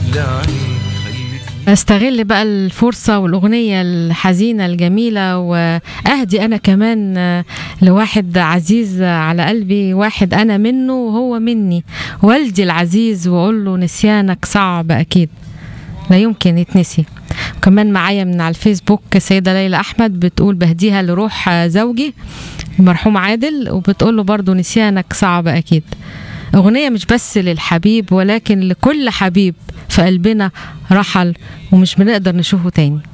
لعينيك خليك استغل بقى الفرصة والأغنية الحزينة الجميلة وأهدي أنا كمان آه، لواحد عزيز على قلبي واحد أنا منه وهو مني والدي العزيز وأقول له نسيانك صعب أكيد لا يمكن يتنسي وكمان معايا من على الفيسبوك السيدة ليلى أحمد بتقول بهديها لروح آه، زوجي المرحوم عادل وبتقول له برضه نسيانك صعب أكيد أغنية مش بس للحبيب ولكن لكل حبيب في قلبنا رحل ومش بنقدر نشوفه تاني